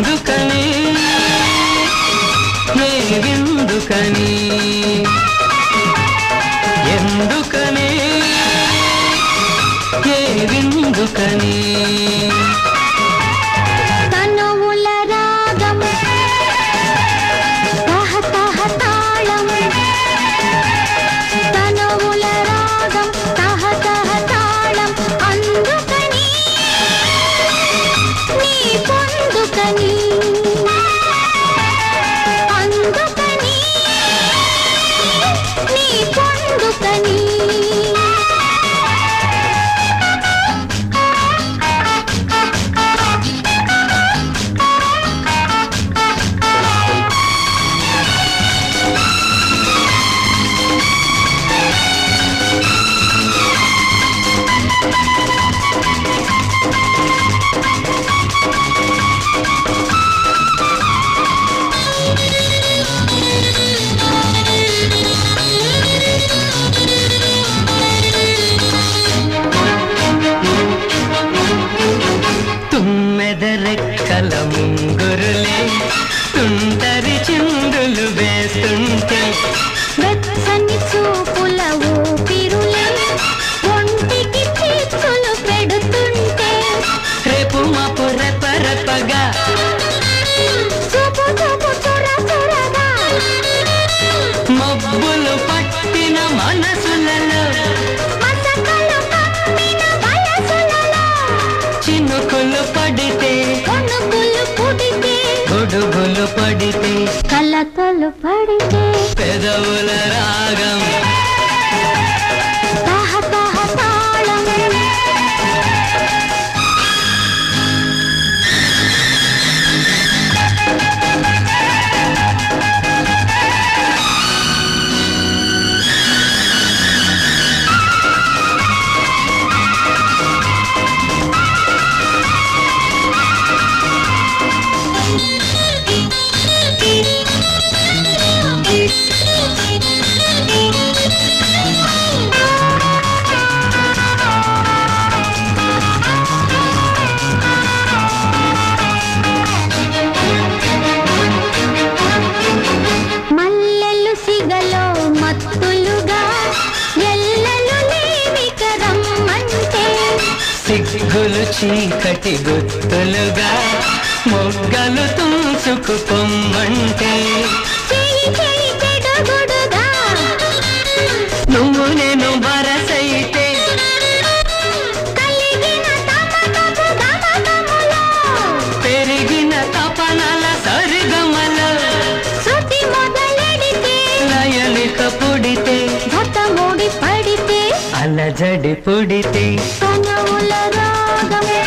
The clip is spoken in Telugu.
ఎందుకని నేనెందుకని ఎందుకని ఏవిందుకని తనువుల రాగం తహ తహ తాళం తనువుల రాగం తహ తహ తాళం అందుకని నీ పొందుకని అందుకని నీ పొందుకని తుమ్మెదరెక్కల ముంగురులే తుంటరి చిందులు వేస్తుంటే వెచ్చని చూపుల ఊపిరులే ఒంటికి చిచ్చులు పెడుతుంటే రేపు మాపు రెప రెపగా చూపు చూపు చుర చురగా మబ్బులు పట్టిన మనసులలో మసకలు కమ్మిన వయసులలో చినుకులు పడితే కొనుకులు పుడితే గొడుగులు పడితే కలతలు పడితే పెదవుల రాగం తహ తహ తాళం మల్లెలు సిగలో మత్తులుగా ఎల్లలు లేవిక రమ్మంటే సిగ్గులు చీకటి గుర్తులుగా మొగ్గలు తుంచుకు పొమ్మంటే చేయి చేయి చెడుగుడుగా నువ్వు నేను బరసైతే కలిగిన తమకపు గమకములో పెరిగిన తపనల సరిగమల శృతి మొదలెడితే లయలిక పుడితే భత ముడి పడితే అలజడి పుడితే తనవుల రాగం